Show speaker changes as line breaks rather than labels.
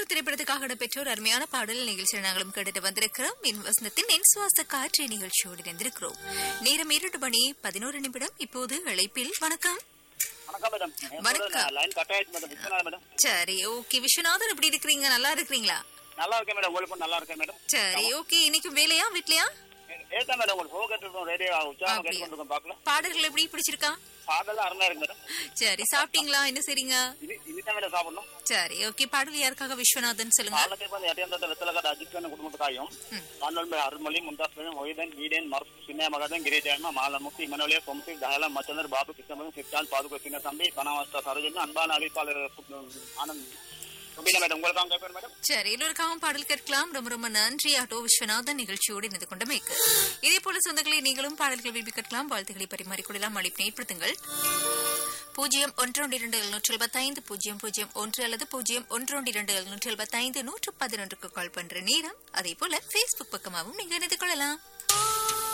திரைப்படத்துக்காக இடம்பெற்ற ஒரு அருமையான பாடல் நிகழ்ச்சியில் நாங்களும் கேட்டுட்டு வந்திருக்கிறோம் மின் வசனத்தின் என் சுவாச காற்று நிகழ்ச்சியோடு இணைந்திருக்கிறோம் நேரம் இரண்டு மணி பதினோரு நிமிடம் இப்போது அழைப்பில் வணக்கம்
வணக்கம் மேடம்
வணக்கம்.
லைன் கட் ஆயிடுச்சு மேடம் விஸ்வநாதன் மேடம்
சரி ஓகே விஸ்வநாதன் எப்படி இருக்கிறீங்க நல்லா இருக்கிறீங்களா
நல்லா இருக்கேன் மேடம் உங்களுக்கு நல்லா இருக்கேன் மேடம்
சரி ஓகே இன்னைக்கு வேலையா வீட்லயா
ஏத்தா மேடம் உங்களுக்கு ஃபோன் கேட்டு ரேடியோ உற்சாகம்
அப்படியா?
கேட்டு கொண்டிருக்கோம் பார்க்கலாம்
பாடல்கள் எப்படி பிடிச்சிருக்கா
பாடலாம் அருமையா இருக்கு மேடம்
சரி சாப்பிட்டீங்களா என்ன செய்றீங்க
இது இதுதான் மேடம் சாப்பிடணும்
சரி ஓகே பாடல் யாருக்காக விஸ்வநாதன் சொல்லுங்க
காலத்தை வந்து எட்டியந்த வெத்தலக்காடு அஜித்கான குடும்பத்துக்காயும் காணொலி அருள்மொழி முந்தாஸ்பதம் ஒய்தன் ஈடேன் மர்சு சின்ன மகதன் గిరిజామ మాలముక్తి ఇమనోలియ సొంతి దహల మచ్చందర్ బాబు కిష్టమని సిద్ధాంత్ పాదుకు చిన్న తంబి పనావస్థ సరోజన్ అన్బాన్ అలిపాలర్ ఆనంద్ சுபினா மேடம் உங்களுக்கு கேட்பேன் மேடம்
சரி எல்லோருக்காகவும் பாடல் கேட்கலாம் ரொம்ப ரொம்ப நன்றி ஆட்டோ விஸ்வநாதன் நிகழ்ச்சியோடு இணைந்து கொண்டமைக்கு இதே போல சொந்தங்களை நீங்களும் பாடல்கள் விரும்பி கேட்கலாம் வாழ்த்துக்களை பரிமாறிக்கொள்ளலாம் அழைப்பினை ஏற்படுத்துங்கள் பூஜ்ஜியம் ஒன்று இரண்டு எழுநூற்றி எழுபத்தைந்து பூஜ்ஜியம் பூஜ்ஜியம் ஒன்று அல்லது பூஜ்ஜியம் ஒன்று இரண்டு எழுநூற்றி எழுபத்தைந்து நூற்று பதினொன்றுக்கு கால் பண்ற நேரம் அதே போல பேஸ்புக் பக்கமாகவும் நீங்க இணைந்து கொள்ளலாம்